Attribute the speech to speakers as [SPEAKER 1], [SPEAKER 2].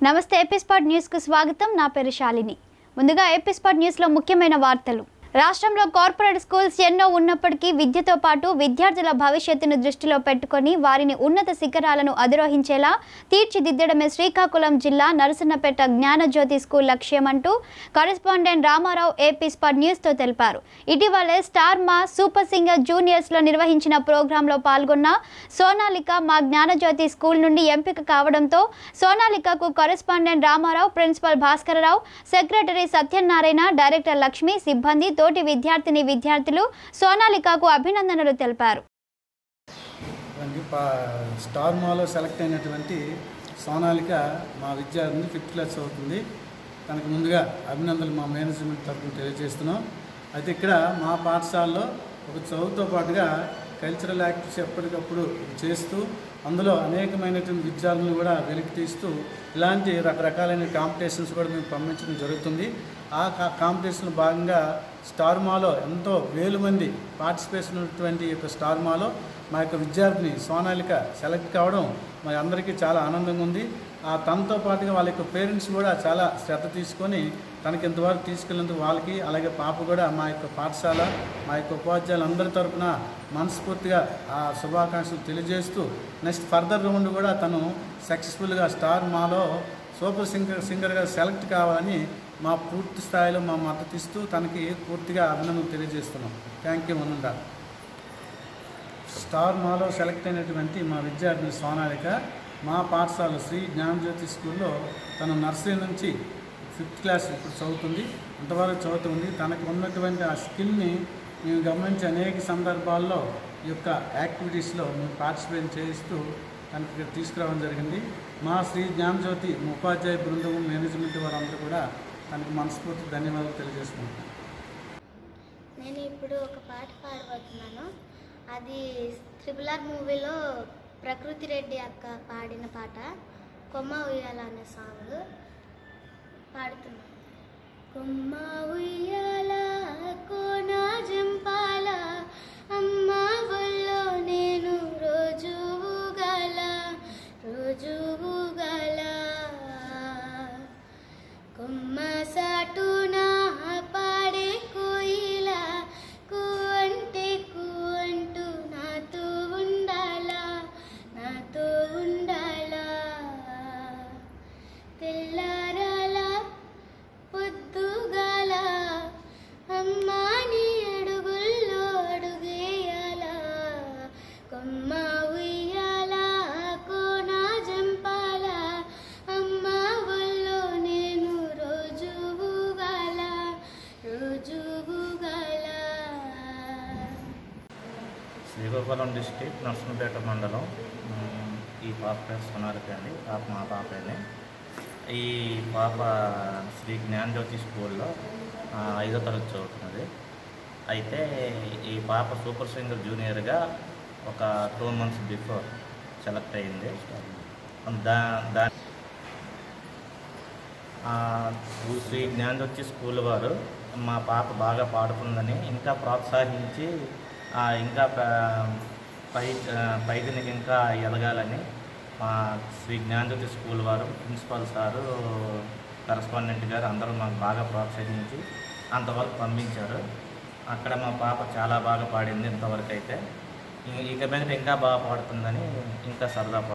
[SPEAKER 1] నమస్తే ఎపిస్పాట్ న్యూస్కు స్వాగతం నా పేరు శాలిని ముందుగా ఎపిస్పాట్ న్యూస్లో ముఖ్యమైన వార్తలు రాష్ట్రంలో కార్పొరేట్ స్కూల్స్ ఎన్నో ఉన్నప్పటికీ విద్యతో పాటు విద్యార్థుల భవిష్యత్తును దృష్టిలో పెట్టుకొని వారిని ఉన్నత శిఖరాలను అధిరోహించేలా తీర్చిదిద్దడమే శ్రీకాకుళం జిల్లా నరసన్నపేట జ్ఞానజ్యోతి స్కూల్ లక్ష్యమంటూ కరెస్పాండెంట్ రామారావు ఏపీస్పాట్ న్యూస్తో తెలిపారు ఇటీవలే స్టార్ మా సూపర్ సింగర్ జూనియర్స్లో నిర్వహించిన ప్రోగ్రాంలో పాల్గొన్న సోనాలిక మా జ్ఞానజ్యోతి స్కూల్ నుండి ఎంపిక కావడంతో సోనాలికకు correspondent Ramarao principal Bhaskararao secretary Satyanarayana director Lakshmi సిబ్బంది తోటి విద్యార్థిని విద్యార్థులు సోనాలికకు అభినందనలు తెలిపారు
[SPEAKER 2] దానికి పా స్టార్ మాలో సెలెక్ట్ అయినటువంటి సోనాలిక మా విద్యార్థిని ఫిఫ్త్ క్లాస్ చదువుతుంది తనకు ముందుగా అభినందనలు మా మేనేజ్మెంట్ తరఫున తెలియజేస్తున్నాం అయితే ఇక్కడ మా పాఠశాలలో ఒక చదువుతో పాటుగా కల్చరల్ యాక్టివిటీస్ ఎప్పటికప్పుడు చేస్తూ అందులో అనేకమైనటువంటి విద్యార్థులను కూడా వెలికి తీస్తూ ఇలాంటి రకరకాలైన కాంపిటీషన్స్ కూడా మేము పంపించడం జరుగుతుంది ఆ కా కాంపిటీషన్ భాగంగా స్టార్ మాలో ఎంతో వేలు మంది పార్టిసిపేషన్ ఉన్నటువంటి ఈ యొక్క స్టార్ మాలో మా యొక్క విద్యార్థిని సోనాలిక సెలెక్ట్ కావడం మా అందరికీ చాలా ఆనందంగా ఉంది ఆ తనతో పాటుగా వాళ్ళ యొక్క పేరెంట్స్ కూడా చాలా శ్రద్ధ తీసుకొని తనకి ఇంతవరకు తీసుకెళ్ళినందుకు వాళ్ళకి అలాగే పాప కూడా మా యొక్క పాఠశాల మా యొక్క ఉపాధ్యాయులు అందరి తరపున మనస్ఫూర్తిగా ఆ శుభాకాంక్షలు తెలియజేస్తూ నెక్స్ట్ ఫర్దర్ రౌండ్ కూడా తను సక్సెస్ఫుల్గా స్టార్ మాలో సూపర్ సింగర్ సింగర్గా సెలెక్ట్ కావాలని మా పూర్తి స్థాయిలో మా మద్దతు ఇస్తూ తనకి పూర్తిగా అభినందనలు తెలియజేస్తున్నాం థ్యాంక్ యూ మనుండా స్టార్ మాలో సెలెక్ట్ అయినటువంటి మా విద్యార్థిని సోనాలిక మా పాఠశాల శ్రీ జ్ఞానజ్యోతి స్కూల్లో తను నర్సరీ నుంచి ఫిఫ్త్ క్లాస్ ఇప్పుడు చదువుతుంది అంతవరకు చదువుతుంది తనకు ఉన్నటువంటి ఆ స్కిల్ని మేము గమనించి అనేక సందర్భాల్లో ఈ యొక్క యాక్టివిటీస్లో మేము పార్టిసిపేట్ చేయిస్తూ తనకి ఇక్కడ తీసుకురావడం జరిగింది మా శ్రీ జ్ఞానజ్యోతి ఉపాధ్యాయ బృందం మేనేజ్మెంట్ వారందరూ కూడా తనకి మనస్ఫూర్తి ధన్యవాదాలు తెలియజేసుకుంటున్నాను
[SPEAKER 3] నేను ఇప్పుడు ఒక పాట పాడబోతున్నాను అది త్రిపుల్ ఆర్ మూవీలో ప్రకృతి రెడ్డి అక్క పాడిన పాట కొమ్మ ఉయ్యాల అనే సాంగ్ పాడుతున్నాను కొమ్మ ఉయ్యాల కోన జంపాల అమ్మ ఒళ్ళో నేను రోజు ఊగాల రోజు ఊగాల కొమ్మ సాటున పాడే కోయిల కూ అంటే కూ అంటూ నాతో ఉండాలా నాతో ఉండాలా తెల్లారాల పొద్దుగాల అమ్మా నీ అడుగుల్లో అడుగేయాలా కొమ్మ ఉయ్యాల కోన జంపాల అమ్మ ఒళ్ళో నేను రోజు ఊగాల రోజు ఊగాల
[SPEAKER 4] శ్రీకాకుళం డిస్టిక్ నర్సంపేట మండలం ఉమ్, ఈ పాప పేరు సోనాలిక అండి పాప మా పాపేనే ఈ పాప శ్రీ జ్ఞానజ్యోతి స్కూల్లో ఆ, ఐదో తరగతి చదువుతున్నది అయితే ఈ పాప సూపర్ సింగర్ జూనియర్గా ఒక టూ మంత్స్ బిఫోర్ సెలెక్ట్ అయింది దా దా ఆ, శ్రీ జ్ఞానజ్యోతి స్కూల్ వారు మా పాప బాగా పాడుతుందని ఇంకా ప్రోత్సహించి ఆ, ఇంకా ప- పై ఆ, పైదినికి ఇంకా ఎదగాలని మా శ్రీ జ్ఞానజ్యోతి స్కూల్ వారు ప్రిన్సిపాల్ సారు కరస్పాండెంట్ గారు అందరూ మాకు బాగా ప్రోత్సహించి అంతవరకు పంపించారు అక్కడ మా పాప చాలా బాగా పాడింది ఇంతవరకు అయితే ఇ- ఇక మీద ఇంకా బాగా పాడుతుందని ఇంకా సరదా